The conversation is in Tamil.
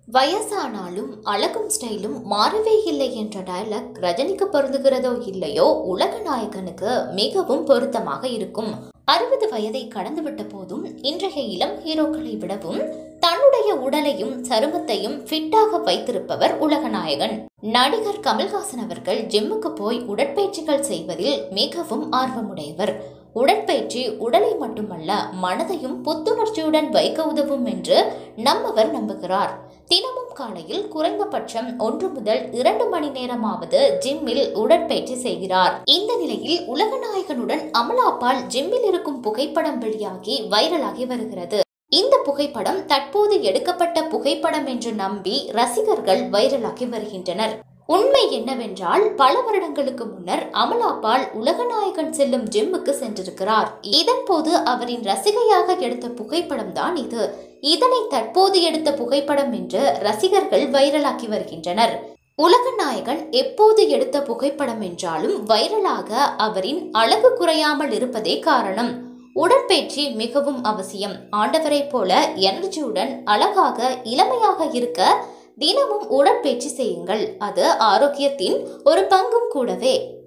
வயசானாலும் அழகும் ஸ்டைலும் மாறவே இல்லை என்ற டயலாக் ரஜினிக்கு பொருந்துகிறதோ இல்லையோ உலக நாயகனுக்கு மிகவும் பொருத்தமாக இருக்கும் அறுபது வயதை கடந்துவிட்ட போதும் இன்றைய இளம் ஹீரோக்களை விடவும் தன்னுடைய உடலையும் சருமத்தையும் ஃபிட்டாக வைத்திருப்பவர் உலகநாயகன் நடிகர் கமல்ஹாசன் அவர்கள் ஜிம்முக்கு போய் உடற்பயிற்சிகள் செய்வதில் மிகவும் ஆர்வமுடையவர் உடற்பயிற்சி உடலை மட்டுமல்ல மனதையும் புத்துணர்ச்சியுடன் வைக்க உதவும் என்று நம்மவர் நம்புகிறார் தினமும் காலையில் குறைந்தபட்சம் ஒன்று முதல் இரண்டு மணி நேரமாவது ஜிம்மில் உடற்பயிற்சி செய்கிறார் இந்த நிலையில் உலகநாயகனுடன் அமலாபால் ஜிம்மில் இருக்கும் புகைப்படம் வெளியாகி வைரலாகி வருகிறது இந்த புகைப்படம் தற்போது எடுக்கப்பட்ட புகைப்படம் என்று நம்பி ரசிகர்கள் வைரலாகி வருகின்றனர் உண்மை என்னவென்றால் பல வருடங்களுக்கு முன்னர் அமலாபால் உலகநாயகன் செல்லும் ஜிம்முக்கு சென்றிருக்கிறார் இதன் போது அவரின் ரசிகையாக எடுத்த புகைப்படம் தான் இது இதனை தற்போது எடுத்த புகைப்படம் என்று ரசிகர்கள் வைரலாக்கி வருகின்றனர் உலகநாயகன் எப்போது எடுத்த புகைப்படம் என்றாலும் வைரலாக அவரின் அழகு குறையாமல் இருப்பதே காரணம் உடற்பயிற்சி மிகவும் அவசியம் ஆண்டவரை போல எனர்ஜியுடன் அழகாக இளமையாக இருக்க தினமும் உடற்பயிற்சி செய்யுங்கள் அது ஆரோக்கியத்தின் ஒரு பங்கும் கூடவே